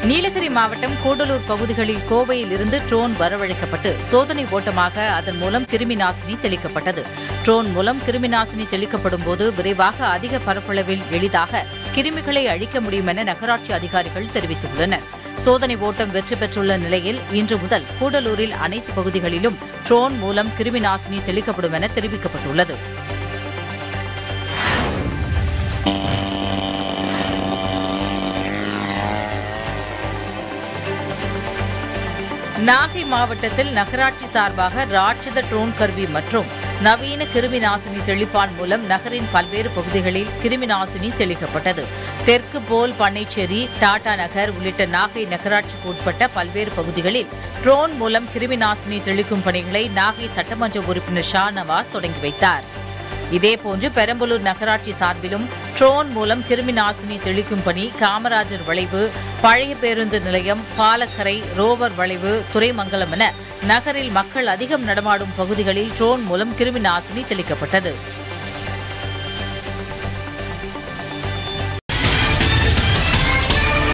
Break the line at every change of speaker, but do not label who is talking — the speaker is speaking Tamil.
நீலகிரி மாவட்டம் கூடலூர் பகுதிகளில் கோவையில் இருந்து ட்ரோன் வரவழைக்கப்பட்டு சோதனை ஓட்டமாக அதன் மூலம் கிருமி நாசினி தெளிக்கப்பட்டது ட்ரோன் மூலம் கிருமி நாசினி தெளிக்கப்படும் போது விரைவாக அதிக பரப்பளவில் எளிதாக கிருமிகளை அழிக்க முடியும் என நகராட்சி அதிகாரிகள் தெரிவித்துள்ளனர் சோதனை ஓட்டம் வெற்றி பெற்றுள்ள நிலையில் இன்று முதல் கூடலூரில் அனைத்து பகுதிகளிலும் ட்ரோன் மூலம் கிருமி நாசினி தெளிக்கப்படும் என தெரிவிக்கப்பட்டுள்ளது நாகை மாவட்டத்தில் நகராட்சி சார்பாக ராட்சத ட்ரோன் கருவி மற்றும் நவீன கிருமி நாசினி தெளிப்பான் மூலம் நகரின் பல்வேறு பகுதிகளில் கிருமி நாசினி தெளிக்கப்பட்டது தெற்கு போல் பண்ணைச்சேரி டாடா நகர் உள்ளிட்ட நாகை நகராட்சிக்கு உட்பட்ட பல்வேறு பகுதிகளில் ட்ரோன் மூலம் கிருமி நாசினி தெளிக்கும் பணிகளை நாகை சட்டமன்ற உறுப்பினர் ஷா நவாஸ் தொடங்கி வைத்தார் இதேபோன்று பெரம்பலூர் நகராட்சி சார்பிலும் ட்ரோன் மூலம் கிருமி நாசினி தெளிக்கும் பணி காமராஜர் வளைவு பழைய பேருந்து நிலையம் பாலக்கரை ரோவர் வளைவு துறைமங்கலம் என நகரில் மக்கள் அதிகம் நடமாடும் பகுதிகளில் ட்ரோன் மூலம் கிருமி நாசினி தெளிக்கப்பட்டது